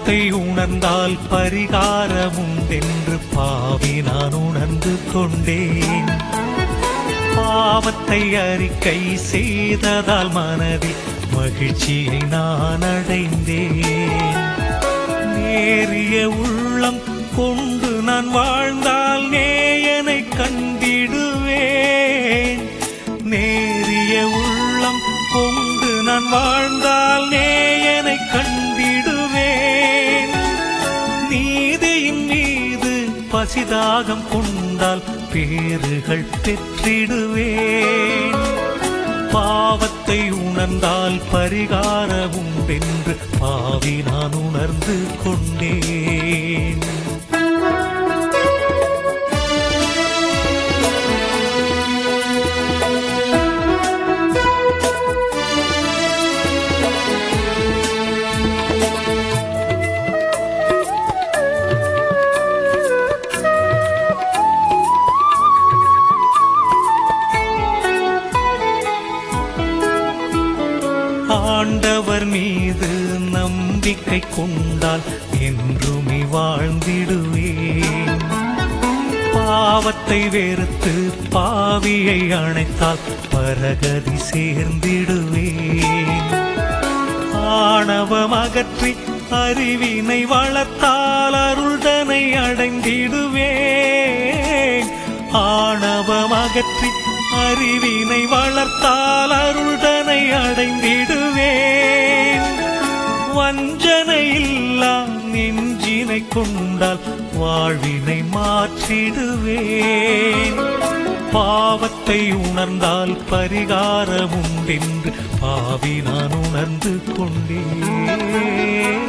பாவத்தை உணர்ந்தால் பரிகாரமுண்டென்று பாவி நான் உணர்ந்து கொண்டேன் பாவத்தை அறிக்கை செய்ததால் மனதில் மகிழ்ச்சியை நான் அடைந்தேன் நேரிய உள்ளம் கொண்டு நான் வாழ்ந்தால் நேயனை கண்டிடுவேன் நேரிய உள்ளம் கொண்டு நான் வாழ்ந்தால் நேயனை கண்டிடுவேன் நீதியின் மீது பசிதாகம் கொண்டால் பேறுகள் பெற்றிடுவேன் பாவத்தை உணர்ந்தால் பரிகாரம் உண்டென்று பாவி நான் உணர்ந்து கொண்டேன் ஆண்டவர் மீது நம்பிக்கை கொண்டால் என்றுமே வாழ்ந்திடுவேன் பாவத்தை வெறுத்து பாவியை அணைத்தால் பரகதி சேர்ந்திடுவேன் ஆணவம் அகற்றி அறிவினை வளர்த்தால் அருள்தனை அடைந்திடுவேன் ஆணவம் அகற்றி அறிவினை வளர்த்தால் அருள்தனை அடைந்திடுவேன் வஞ்சனையில்லா நெஞ்சினை கொண்டால் வாழ்வினை மாற்றிடுவேன் பாவத்தை உணர்ந்தால் பரிகாரம் உண்டென்று பாவி நான் உணர்ந்து கொண்டேன்